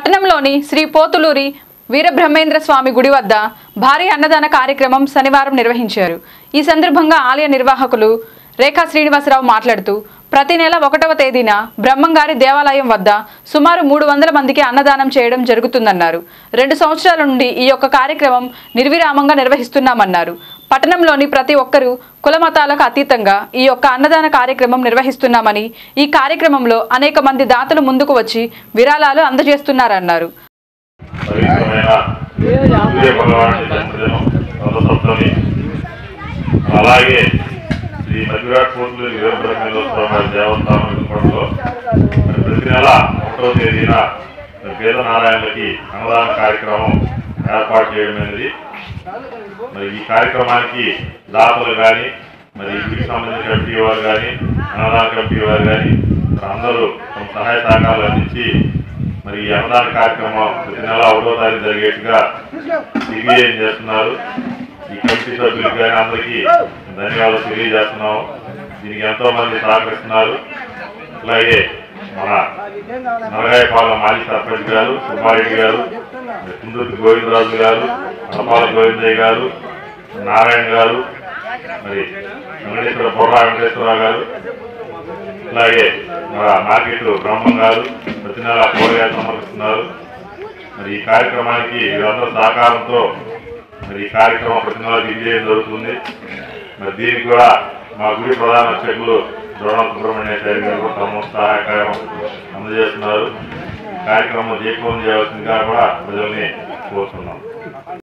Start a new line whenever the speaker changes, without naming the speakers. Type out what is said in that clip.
పట్టణంలోని శ్రీ పోతులూరి వీరబ్రహ్మేంద్ర స్వామి గుడి వద్ద భారీ అన్నదాన కార్యక్రమం శనివారం నిర్వహించారు ఈ సందర్భంగా ఆలయ నిర్వాహకులు రేఖా శ్రీనివాసరావు మాట్లాడుతూ ప్రతి నెల ఒకటవ తేదీన బ్రహ్మంగారి దేవాలయం వద్ద సుమారు మూడు వందల మందికి అన్నదానం చేయడం జరుగుతుందన్నారు రెండు సంవత్సరాల నుండి ఈ యొక్క కార్యక్రమం నిర్విరామంగా నిర్వహిస్తున్నామన్నారు పట్టణంలోని ప్రతి ఒక్కరూ కుల మతాలకు అతీతంగా ఈ యొక్క అన్నదాన కార్యక్రమం నిర్వహిస్తున్నామని ఈ కార్యక్రమంలో అనేక మంది దాతలు ముందుకు వచ్చి విరాళాలు అందజేస్తున్నారన్నారు
పవిత్రమైన సూర్య భగవానుడి జన్మదినం రథసప్తమి అలాగే శ్రీ మధురాట్ కోట్లు వీరబ్రహ్మేంద్రస్వామి వారి దేవస్థానం వినుకోవడంలో మరి ప్రతి నెల ఒకటో తేదీన మరి పేద నారాయణలకి అన్నదాన కార్యక్రమం ఏర్పాటు చేయడం అనేది మరి ఈ కార్యక్రమానికి దాతలు కానీ మరి ఇంటికి సంబంధించిన కమిటీ వారు కానీ అన్నదాన కమిటీ వారు కానీ మరి అందరూ తమ సహాయ సహకారాలు అందించి మరి ఈ అన్నదాన కార్యక్రమం ప్రతి నెల ఒకటో తారీఖు జరిగేట్టుగా దిగ్విజయం చేస్తున్నారు ఈ కమిటీ సభ్యులకు కానీ అందరికీ ధన్యవాదాలు తెలియజేస్తున్నాము దీనికి ఎంతో మంది సహకరిస్తున్నారు అలాగే మన నరగాయపాలెం మాజీ సర్పంచ్ గారు సుబ్బారెడ్డి గారు కుందూరు గోవిందరాజు గారు అడపాల గోవిందయ్య గారు నారాయణ గారు మరి వెంకటేశ్వర బొర్రా వెంకటేశ్వరరావు గారు అలాగే మన మార్కెట్ బ్రహ్మం గారు ప్రతి నెల కూరగాయలు సమర్పిస్తున్నారు మరి ఈ కార్యక్రమానికి వీరందరూ సహకారంతో మరి ఈ కార్యక్రమం ప్రతి నెల విజయం జరుగుతుంది మరి దీనికి కూడా మా గుడి ప్రధాన అర్చకులు ద్రోణ సుబ్రహ్మణ్యాచారి గారు కూడా తమ సహాయకారం అందజేస్తున్నారు ఈ కార్యక్రమం జయపూర్ణ చేయవలసిందిగా కూడా ప్రజల్ని కోరుతున్నాం